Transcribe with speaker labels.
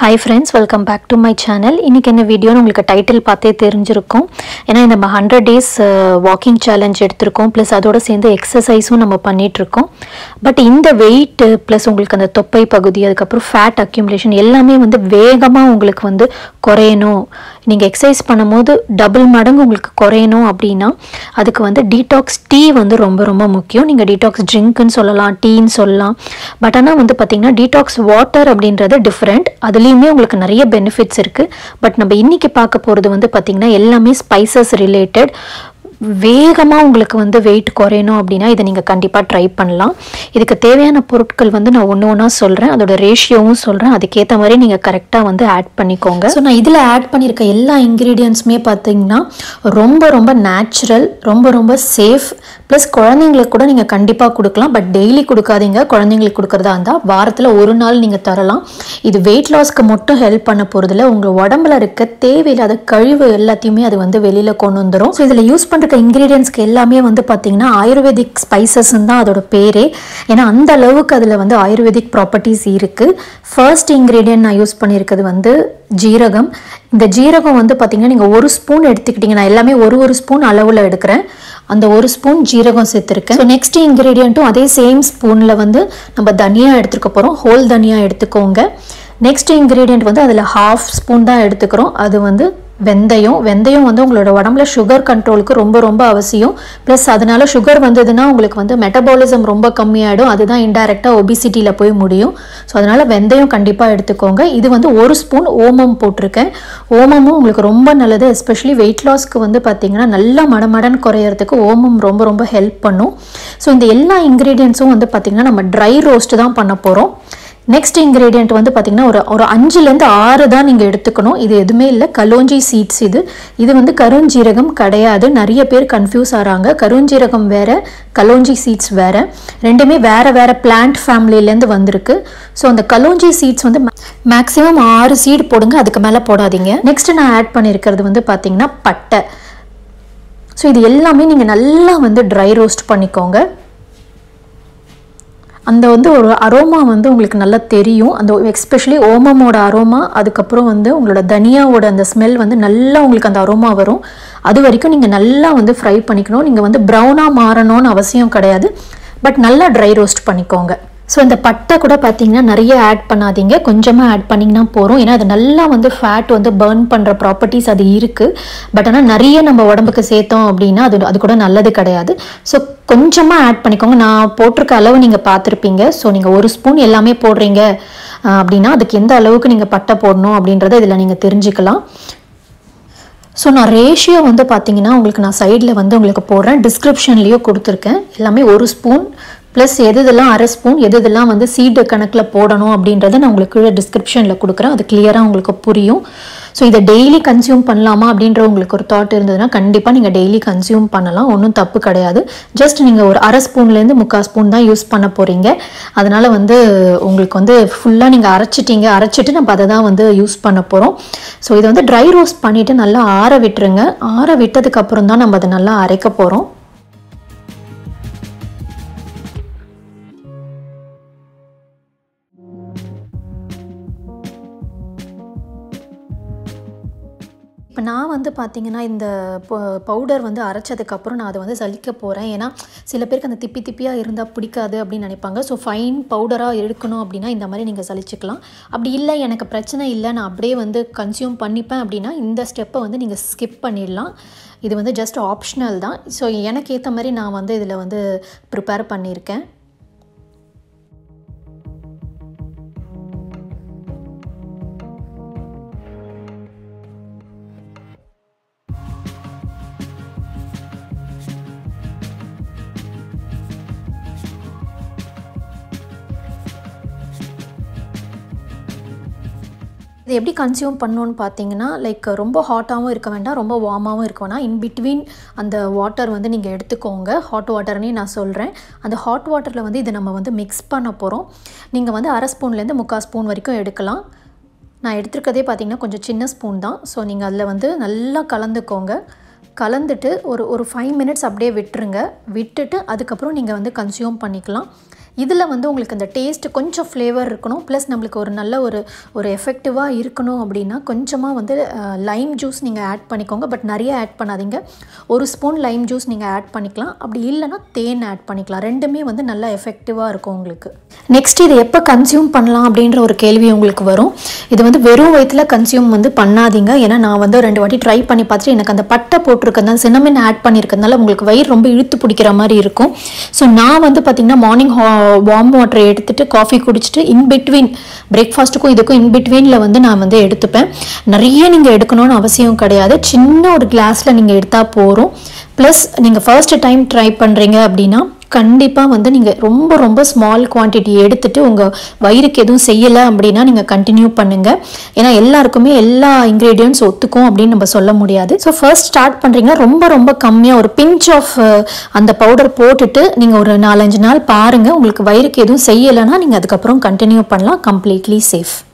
Speaker 1: hi friends welcome back to my channel இன்றைக்கி என்ன வீடியோன்னு உங்களுக்கு டைட்டில் பார்த்தே தெரிஞ்சிருக்கும் ஏன்னா இந்த நம்ம ஹண்ட்ரட் டேஸ் வாக்கிங் சேலஞ்ச் எடுத்திருக்கோம் ப்ளஸ் அதோட சேர்ந்து எக்ஸசைஸும் நம்ம பண்ணிகிட்ருக்கோம் பட் இந்த வெயிட்டு ப்ளஸ் உங்களுக்கு அந்த தொப்பை பகுதி அதுக்கப்புறம் ஃபேட் அக்யூமுலேஷன் எல்லாமே வந்து வேகமாக உங்களுக்கு வந்து குறையணும் நீங்கள் எக்ஸசைஸ் பண்ணும்போது டபுள் மடங்கு உங்களுக்கு குறையணும் அப்படின்னா அதுக்கு வந்து டீடாக்ஸ் டீ வந்து ரொம்ப ரொம்ப முக்கியம் நீங்கள் டீடாக்ஸ் ட்ரிங்க்குன்னு சொல்லலாம் டீன்னு சொல்லலாம் பட் ஆனால் வந்து பார்த்தீங்கன்னா டீடாக்ஸ் வாட்டர் அப்படின்றது டிஃப்ரெண்ட் அதுலேயுமே உங்களுக்கு நிறைய பெனிஃபிட்ஸ் இருக்குது பட் நம்ம இன்னைக்கு பார்க்க போகிறது வந்து பார்த்திங்கன்னா எல்லாமே ஸ்பைசஸ் ரிலேட்டட் வேகமாக உங்களுக்கு வந்து வெயிட் குறையணும் அப்படின்னா இதை நீங்கள் கண்டிப்பாக ட்ரை பண்ணலாம் இதுக்கு தேவையான பொருட்கள் வந்து நான் ஒன்று ஒன்றா சொல்கிறேன் அதோட ரேஷியோவும் சொல்கிறேன் அதுக்கேற்ற மாதிரி நீங்கள் கரெக்டாக வந்து ஆட் பண்ணிக்கோங்க ஸோ நான் இதில் ஆட் பண்ணியிருக்க எல்லா இன்க்ரீடியன்ஸுமே பார்த்தீங்கன்னா ரொம்ப ரொம்ப நேச்சுரல் ரொம்ப ரொம்ப சேஃப் ப்ளஸ் குழந்தைங்களுக்கு கூட நீங்கள் கண்டிப்பாக கொடுக்கலாம் பட் டெய்லி கொடுக்காதீங்க குழந்தைங்களுக்கு கொடுக்குறதா இருந்தால் வாரத்தில் ஒரு நாள் நீங்கள் தரலாம் இது வெயிட் லாஸ்க்கு மட்டும் ஹெல்ப் பண்ண போகிறதில்ல உங்கள் உடம்புல இருக்க தேவையில்லாத கழிவு எல்லாத்தையுமே அது வந்து வெளியில் கொண்டு வந்துடும் ஸோ இதில் யூஸ் பண்ணுற இன்க்ரீடியன்ஸ்க்கு எல்லாமே வந்து பார்த்தீங்கன்னா ஆயுர்வேதிக் ஸ்பைசஸ்ன்னு தான் அதோட பேரே ஏன்னா அந்த அளவுக்கு அதில் வந்து ஆயுர்வேதிக் ப்ராப்பர்ட்டிஸ் இருக்குது ஃபர்ஸ்ட் இன்க்ரீடியன்ட் நான் யூஸ் பண்ணியிருக்கிறது வந்து ஜீரகம் இந்த ஜீரகம் வந்து பார்த்தீங்கன்னா நீங்கள் ஒரு ஸ்பூன் எடுத்துக்கிட்டிங்க நான் எல்லாமே ஒரு ஒரு ஸ்பூன் அளவில் எடுக்கிறேன் அந்த ஒரு ஸ்பூன் ஜீரகம் சேர்த்துருக்கேன் ஸோ நெக்ஸ்ட் இன்க்ரீடியண்ட்டும் அதே சேம் ஸ்பூனில் வந்து நம்ம தனியா எடுத்துக்க போகிறோம் ஹோல் தனியா எடுத்துக்கோங்க நெக்ஸ்ட் இன்க்ரீடியண்ட் வந்து அதில் ஹாஃப் ஸ்பூன் தான் எடுத்துக்கிறோம் அது வந்து வெந்தயம் வெந்தயம் வந்து உங்களோட உடம்புல சுகர் கண்ட்ரோலுக்கு ரொம்ப ரொம்ப அவசியம் ப்ளஸ் அதனால சுகர் வந்ததுன்னா உங்களுக்கு வந்து மெட்டபாலிசம் ரொம்ப கம்மியாயிடும் அதுதான் இன்டைரக்டாக ஒபிசிட்டியில் போய் முடியும் ஸோ அதனால வெந்தயம் கண்டிப்பாக எடுத்துக்கோங்க இது வந்து ஒரு ஸ்பூன் ஓமம் போட்டிருக்கேன் ஓமமும் உங்களுக்கு ரொம்ப நல்லது எஸ்பெஷலி வெயிட் லாஸ்க்கு வந்து பார்த்தீங்கன்னா நல்லா மடமடன் குறையறதுக்கு ஓமம் ரொம்ப ரொம்ப ஹெல்ப் பண்ணும் ஸோ இந்த எல்லா இன்க்ரீடியன்ஸும் வந்து பார்த்தீங்கன்னா நம்ம ட்ரை ரோஸ்ட் தான் பண்ண போகிறோம் நெக்ஸ்ட் இன்க்ரீடியன்ட் வந்து பார்த்தீங்கன்னா ஒரு ஒரு அஞ்சுலேருந்து ஆறு தான் நீங்கள் எடுத்துக்கணும் இது எதுவுமே இல்லை கலோஞ்சி சீட்ஸ் இது இது வந்து கருஞ்சீரகம் கிடையாது நிறைய பேர் கன்ஃபியூஸ் ஆகிறாங்க கருஞ்சீரகம் வேற கலோஞ்சி சீட்ஸ் வேற ரெண்டுமே வேற வேற பிளான்ட் ஃபேமிலியிலேருந்து வந்திருக்கு ஸோ அந்த கலோஞ்சி சீட்ஸ் வந்து மேக்ஸிமம் ஆறு சீடு போடுங்க அதுக்கு மேலே போடாதீங்க நெக்ஸ்ட் நான் ஆட் பண்ணியிருக்கிறது வந்து பார்த்தீங்கன்னா பட்டை ஸோ இது எல்லாமே நீங்கள் நல்லா வந்து ட்ரை ரோஸ்ட் பண்ணிக்கோங்க அந்த வந்து ஒரு அரோமா வந்து உங்களுக்கு நல்லா தெரியும் அந்த எக்ஸ்பெஷலி ஓமமோட அரோமா அதுக்கப்புறம் வந்து உங்களோட தனியாவோட அந்த ஸ்மெல் வந்து நல்லா உங்களுக்கு அந்த அரோமா வரும் அது வரைக்கும் நீங்கள் நல்லா வந்து ஃப்ரை பண்ணிக்கணும் நீங்கள் வந்து ப்ரௌனாக மாறணும்னு அவசியம் கிடையாது பட் நல்லா ட்ரை ரோஸ்ட் பண்ணிக்கோங்க ஸோ இந்த பட்டை கூட பார்த்தீங்கன்னா நிறைய ஆட் பண்ணாதீங்க கொஞ்சமாக ஆட் பண்ணிங்கன்னா போகிறோம் ஏன்னா அது நல்லா வந்து ஃபேட் வந்து பர்ன் பண்ணுற ப்ராப்பர்ட்டிஸ் அது இருக்குது பட் ஆனால் நிறைய நம்ம உடம்புக்கு சேர்த்தோம் அப்படின்னா அது அது கூட நல்லது கிடையாது ஸோ கொஞ்சமாக ஆட் பண்ணிக்கோங்க நான் போட்டிருக்க அளவு நீங்கள் பார்த்துருப்பீங்க ஸோ நீங்கள் ஒரு ஸ்பூன் எல்லாமே போடுறீங்க அப்படின்னா அதுக்கு எந்த அளவுக்கு நீங்கள் பட்டை போடணும் அப்படின்றத இதில் நீங்கள் தெரிஞ்சுக்கலாம் ஸோ நான் ரேஷியோ வந்து பார்த்தீங்கன்னா உங்களுக்கு நான் சைடில் வந்து உங்களுக்கு போடுறேன் டிஸ்கிரிப்ஷன்லேயும் கொடுத்துருக்கேன் எல்லாமே ஒரு ஸ்பூன் ப்ளஸ் எது இதெல்லாம் அரை ஸ்பூன் எது இதெல்லாம் வந்து சீடு கணக்கில் போடணும் அப்படின்றத நான் உங்களுக்கு கீழே டிஸ்கிரிப்ஷனில் கொடுக்குறேன் அது கிளியராக உங்களுக்கு புரியும் ஸோ இதை டெய்லி கன்சியூம் பண்ணலாமா அப்படின்ற உங்களுக்கு ஒரு தாட் இருந்ததுன்னா கண்டிப்பாக நீங்கள் டெய்லி கன்சியூம் பண்ணலாம் ஒன்றும் தப்பு கிடையாது ஜஸ்ட் நீங்கள் ஒரு அரை ஸ்பூன்லேருந்து முக்கால் ஸ்பூன் தான் யூஸ் பண்ண போகிறீங்க அதனால் வந்து உங்களுக்கு வந்து ஃபுல்லாக நீங்கள் அரைச்சிட்டீங்க அரைச்சிட்டு நம்ம அதை தான் வந்து யூஸ் பண்ண போகிறோம் ஸோ இதை வந்து ட்ரை ரோஸ்ட் பண்ணிவிட்டு நல்லா ஆற விட்டுருங்க ஆற விட்டதுக்கப்புறம் தான் நம்ம அதை நல்லா அரைக்க போகிறோம் இப்போ நான் வந்து பார்த்தீங்கன்னா இந்த பவுடர் வந்து அரைச்சதுக்கப்புறம் நான் அதை வந்து சலிக்க போகிறேன் ஏன்னா சில பேருக்கு அந்த திப்பி திப்பியாக இருந்தால் பிடிக்காது அப்படின்னு நினைப்பாங்க ஸோ ஃபைன் பவுடராக எடுக்கணும் அப்படின்னா இந்த மாதிரி நீங்கள் சலிச்சுக்கலாம் அப்படி இல்லை எனக்கு பிரச்சனை இல்லை நான் அப்படியே வந்து கன்சியூம் பண்ணிப்பேன் அப்படின்னா இந்த ஸ்டெப்பை வந்து நீங்கள் ஸ்கிப் பண்ணிடலாம் இது வந்து ஜஸ்ட் ஆப்ஷனல் தான் ஸோ எனக்கு ஏற்ற மாதிரி நான் வந்து இதில் வந்து ப்ரிப்பேர் பண்ணியிருக்கேன் இது எப்படி கன்சியூம் பண்ணணும்னு பார்த்தீங்கன்னா லைக் ரொம்ப ஹாட்டாகவும் இருக்க வேண்டாம் ரொம்ப வார்மாகவும் இருக்க வேண்டாம் இன் பிட்வீன் அந்த வாட்டர் வந்து நீங்கள் எடுத்துக்கோங்க ஹாட் வாட்டர்னே நான் சொல்கிறேன் அந்த ஹாட் வாட்டரில் வந்து இதை நம்ம வந்து மிக்ஸ் பண்ண போகிறோம் நீங்கள் வந்து அரை ஸ்பூன்லேருந்து முக்கால் ஸ்பூன் வரைக்கும் எடுக்கலாம் நான் எடுத்துருக்கதே பார்த்தீங்கன்னா கொஞ்சம் சின்ன ஸ்பூன் தான் ஸோ நீங்கள் அதில் வந்து நல்லா கலந்துக்கோங்க கலந்துட்டு ஒரு ஒரு ஃபைவ் மினிட்ஸ் அப்படியே விட்டுருங்க விட்டுட்டு அதுக்கப்புறம் நீங்கள் வந்து கன்சியூம் பண்ணிக்கலாம் இதில் வந்து உங்களுக்கு அந்த டேஸ்ட் கொஞ்சம் ஃப்ளேவர் இருக்கணும் ப்ளஸ் நம்மளுக்கு ஒரு நல்ல ஒரு ஒரு எஃபெக்டிவாக இருக்கணும் அப்படின்னா கொஞ்சமாக வந்து லைம் ஜூஸ் நீங்கள் ஆட் பண்ணிக்கோங்க பட் நிறைய ஆட் பண்ணாதீங்க ஒரு ஸ்பூன் லைம் ஜூஸ் நீங்கள் ஆட் பண்ணிக்கலாம் அப்படி இல்லைன்னா தேன் ஆட் பண்ணிக்கலாம் ரெண்டுமே வந்து நல்லா எஃபெக்டிவாக இருக்கும் உங்களுக்கு நெக்ஸ்ட் இதை எப்போ கன்சியூம் பண்ணலாம் அப்படின்ற ஒரு கேள்வி உங்களுக்கு வரும் இது வந்து வெறும் வயிற்றில் கன்சியூம் வந்து பண்ணாதீங்க ஏன்னா நான் வந்து ரெண்டு வாட்டி ட்ரை பண்ணி பார்த்துட்டு எனக்கு அந்த பட்டை போட்டிருக்கறதுனால சின்னமின் ஆட் பண்ணியிருக்கறதுனால உங்களுக்கு வயிறு ரொம்ப இழுத்து பிடிக்கிற மாதிரி இருக்கும் ஸோ நான் வந்து பார்த்திங்கன்னா மார்னிங் வார்ம் வாட்டர் எடுத்துட்டு காஃபி குடிச்சிட்டு இன் பிட்வீன் பிரேக்ஃபாஸ்ட்டுக்கும் இதுக்கும் இன் பிட்வீனில் வந்து நான் வந்து எடுத்துப்பேன் நிறைய நீங்கள் எடுக்கணும்னு அவசியம் கிடையாது சின்ன ஒரு கிளாஸில் நீங்கள் எடுத்தால் போகிறோம் ப்ளஸ் நீங்கள் ஃபர்ஸ்ட் டைம் ட்ரை பண்ணுறீங்க அப்படின்னா கண்டிப்பாக வந்து நீங்கள் ரொம்ப ரொம்ப ஸ்மால் குவான்டிட்டி எடுத்துட்டு உங்கள் வயிறுக்கு எதுவும் செய்யலை அப்படின்னா நீங்கள் கண்டினியூ பண்ணுங்கள் ஏன்னா எல்லாருக்குமே எல்லா இன்க்ரீடியன்ட்ஸ் ஒத்துக்கும் அப்படின்னு நம்ம சொல்ல முடியாது ஸோ ஃபர்ஸ்ட் ஸ்டார்ட் பண்ணுறீங்கன்னா ரொம்ப ரொம்ப கம்மியாக ஒரு பிஞ்ச் ஆஃப் அந்த பவுடர் போட்டுட்டு நீங்கள் ஒரு நாலஞ்சு நாள் பாருங்கள் உங்களுக்கு வயிறுக்கு எதுவும் செய்யலைன்னா நீங்கள் அதுக்கப்புறம் கண்டினியூ பண்ணலாம் கம்ப்ளீட்லி சேஃப்